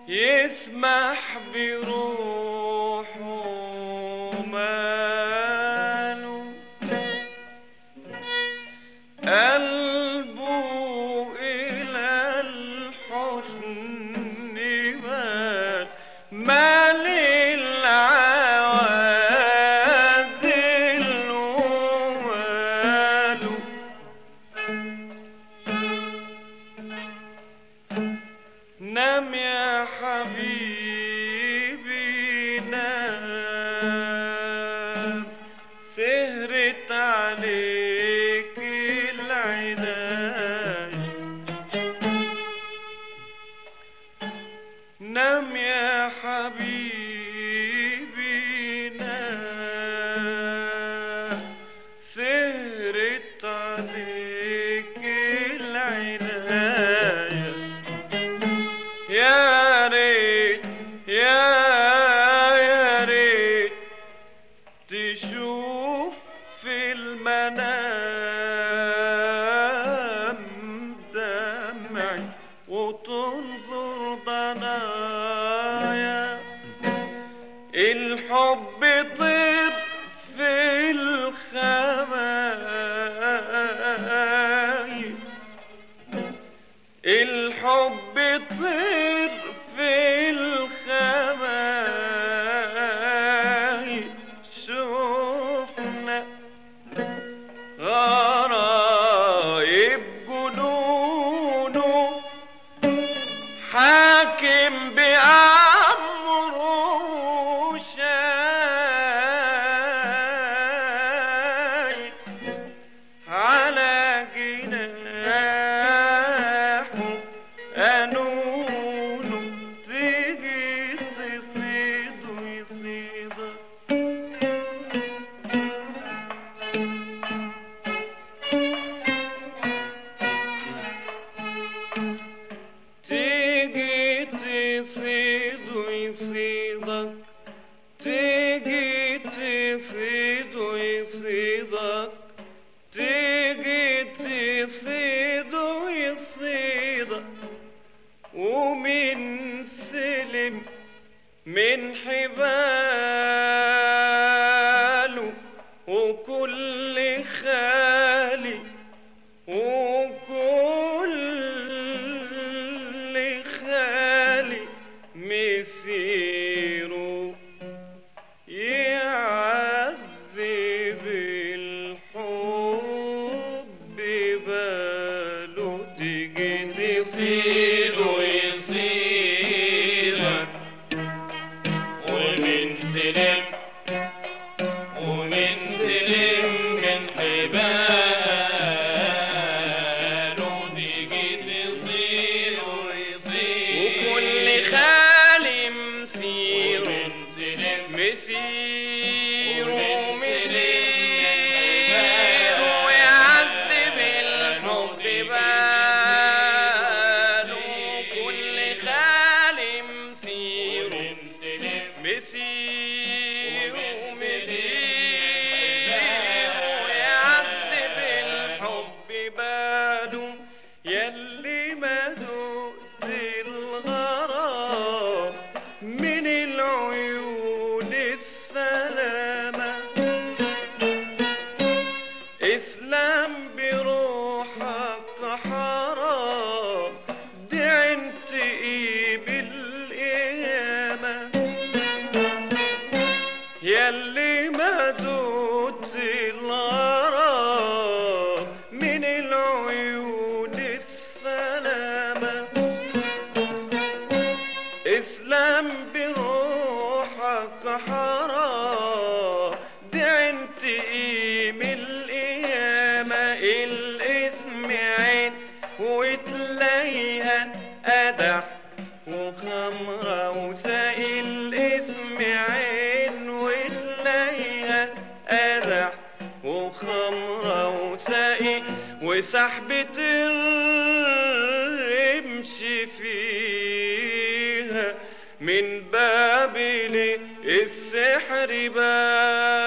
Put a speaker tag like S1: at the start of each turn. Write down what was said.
S1: يسمح بروحه ماله قلبه إلى الحسن مال مال العوازل وماله نام يا حبيبي نام سهرت عليك العناية نام يا حبيبي نام سهرت عليك العناية يا ريت يا يا ريت تشوف في المنام دمعي وتنظر ضنايا الحب طير في الخبايا الحب طير في الخبايا شوفنا غرايب جنونه حاكم بأمره شايف على جناحه قانونه تيجي تصيد ويصيدك تيجي تصيد ويصيدك تيجي تصيد ويصيدك تيجي تصيد ويصيدك ومن سلم من حباله وكل خالي وكل خالي مسيره يعذب الحب باله تيجي تصير ويصيرك ومن سلم ومن سلم من حباله تيجي تصير ويصير وكل خالي مسير مسير مسير ويعذب الحب باله كل خالي مسير مسير مسير ويعذب الحب باله يلي ما دقت الغرام من العيون السلامة اسلام بروحك حرام دعنت ايه بالقيامة يلي ما دوت الغرام من العيون السلامة اسلام بروحك حرام دعنت ايه من القيامة الاسم عين وتلاقيها قدح وخمرة وسائل اسم عين وتلاقيها قدح وخمرة وسائل وسحبة الرمش فيها من بابل السحر باب